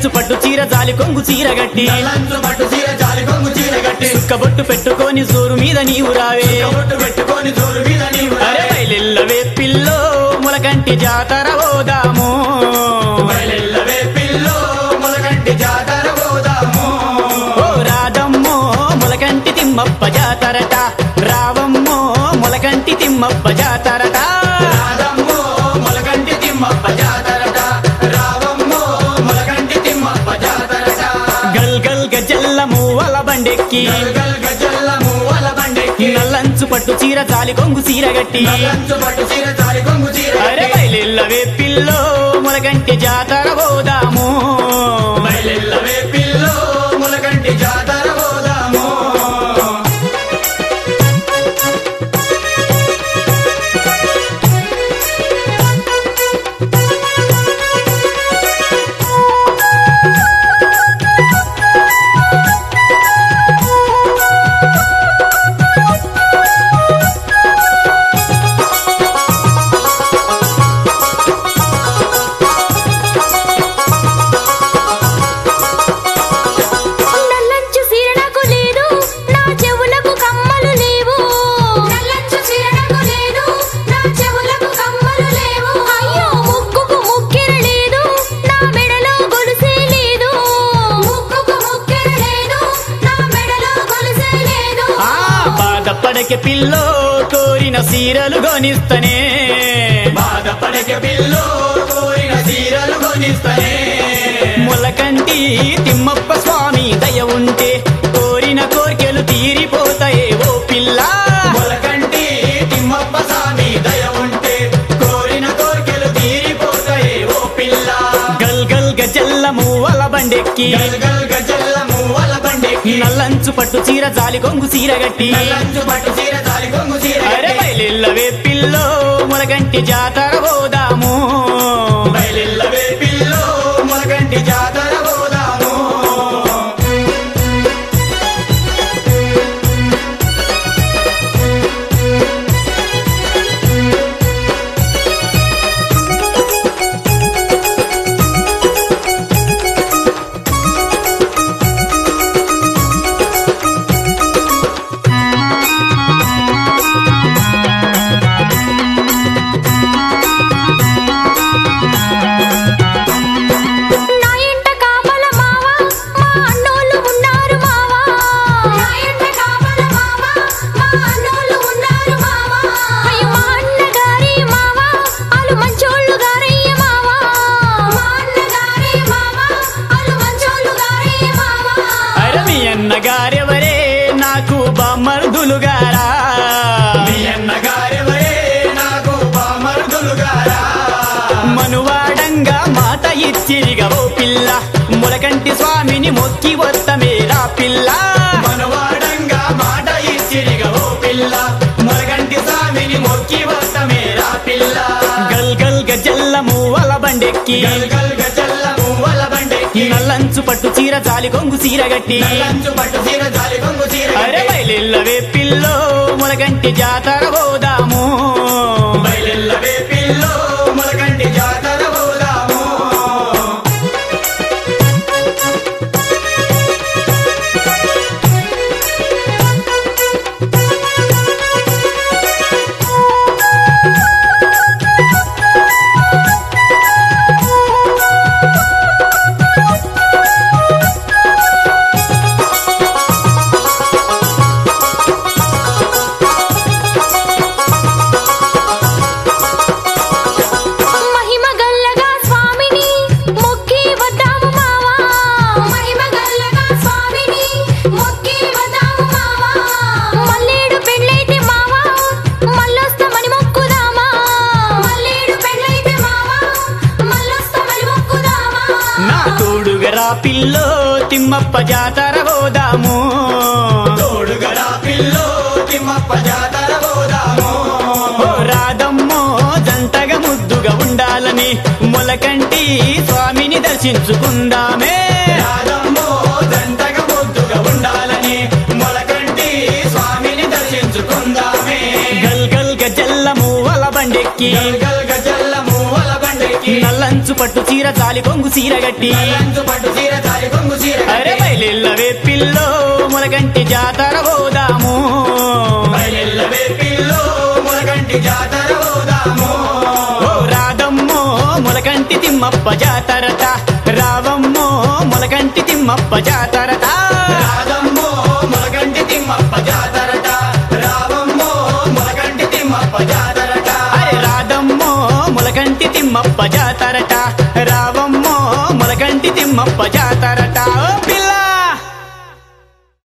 నల్లంచు పట్టు చీర జాలి కొంగు చీర గట్టి నల్లంచు పట్టు చీర జాలి కొంగు చీర కట్టి కబొట్టు పెట్టుకొని జోరు మీద నీవు రావే బొట్టు పెట్టుకొని జోరు మీద నీవు అరే బయలెల్లవే పిల్లో ములకంటి జాతర పోదాము బయలెల్లవే పిల్లో ములగంటి జాతర పోదాము ఓ రాధమ్మో ములకంటి తిమ్మప్ప జాతరట రావమ్మో ములకంటి తిమ్మప్ప జాతరట రాధమ్మో ములగంటి తిమ్మప్ప జాతరట రావమ్మో ములగంటి తిమ్మప్ప జాతరట గల్ గల్ గజల్ల మూవల బండెక్కి గల్ గల్ గజల్ల మూవల బండెక్కి నల్లంచు పట్టు చీర జాలి కొంగు చీర గట్టి నల్లంచు పట్టు చీర జాలి కొంగు చీర అరే కట్టి బయలెల్లవే పిల్లో ములకంటి జాతర పోదాము బయలెల్లవే పిల్లో ములగంటి జాతర పోదాము నల్లంచు సీర నాకు లేదు నా చెవులకు కమ్మలు లేవు నల్లంచు సీర నాకు లేదు నా చెవులకు కమ్మలు లేవు అయ్యో ముక్కుకు ముక్కెర లేదు నా మెడలో గొలుసే లేదు ముక్కుకు ముక్కెర లేదు నా మెడలో గొలుసే లేదు ఆ బాధపడకే పిల్లో కోరిన సీరలు గొనిస్తనే బాధపడక పిల్లో కోరిన చీరలు కొనిస్తనే ములకంటి తిమ్మప్ప స్వామి దయ ఉంటే కోరిన కోరికలు తీరిపోతాయే ఓ పిల్ల మొలకంటి తిమ్మప్ప స్వామి దయ ఉంటే కోరిన కోరికలు తీరిపోతాయి ఓ పిల్ల గల్ గల్ గజల్ల మూవల బండెక్కి గల్ గల్ గజల్ల మూవల బండెక్కి నల్లంచు పట్టు చీర జాలి కొంగు చీర గట్టి నల్లంచు పట్టు చీర జాలి కొంగు చీర అరే కట్టి బయలెల్లవే పిల్లో ములకంటి జాతర పోదాము బయలెల్లవే పిల్లో మొలకంటి జాతర పోదాము నా ఇంట కాపల మావా మా అన్నోళ్ళు ఉన్నారు మావా నా ఇంట కాపల మావా మా అన్నోళ్ళు ఉన్నారు మావా అయ్యో మా అన్నగారి మావా ఆలు మంచోళ్ళు గారయ్య మావా మా అన్నగారి మావా ఆలు మంచోళ్ళు గారయ్య మావా అరే మీ అన్నగారెవరే నాకు బామర్దులు గారా మీ అన్నగారెవరే నాకు బామరుదులు గారా మనువాడంగా మాట ఇచ్చిరిగా ఓ పిల్ల ములకంటి స్వామిని మొక్కి వత్తమేరా పిల్ల మనవాడంగా మాట ఇచ్చిరిగా ఓ పిల్ల మొలగంటి స్వామిని మొక్కి వస్తమేరా పిల్ల గల్ గల్ గజల్ల మూవల బండెక్కి గల్ గల్ గజల్ల మూవల బండెక్కి నల్లంచు పట్టు చీర జాలి కొంగు చీర గట్టి నల్లంచు పట్టు చీర జాలి కొంగు చీర అరే కట్టి బయలెల్లవే పిల్లో ములకంటి జాతర పోదాము బయలెల్లవే పిల్లో మొలగంటి జాతర పోదాము మహిమ గల్లగా స్వామిని మొక్కి వద్దాము మావా మహిమ గల్లగా స్వామిని మొక్కి వద్దాము మావా మల్లేడు పెళ్ళైతే మావా మల్లొస్తామని మొక్కుదామా మల్లేడు పెళ్ళైతే మావా మల్లొస్తామని మొక్కుదామా నా తోడుగరా పిల్లో తిమ్మప్ప జాతర పోదాము తోడుగరా పిల్లో తిమ్మప్ప జాతర పోదాము ఓ రాధమ్మో జంటగా ముద్దుగా ఉండాలని మొలకంటి స్వామిని దర్శించుకుందామే రాధమ్మో దంతగా ముద్దుగా ఉండాలని మొలకంటి స్వామిని దర్శించుకుందామే గల్ గల్ గజల్ల మూవల బండెక్కి గల్ గల్ గజల్ల మూవల బండెక్కి నల్ల నల్లంచు పట్టు చీర జాలి కొంగు చీర గట్టి లంచు పట్టు చీర తాలి కొంగు చీర అరే బయలెల్లవే పిల్లో మొలకంటి జాతర పోదాము బయలెల్లవే పిల్లో ములగంటి జాతర పోదాము ఓ రాధమ్మో మొలకంటి తిమ్మప్ప జాతరట రావమ్మో మొలకంటి తిమ్మప్ప జాతరట రాధమ్మో ములగంటి తిమ్మప్ప జాతరట రావమ్మో ములగంటి తిమ్మప్ప జాతరట అరే రాధమ్మో మొలకంటి తిమ్మప్ప జాతరట రావమ్మో మొలకంటి తిమ్మప్ప జాతరట ఓ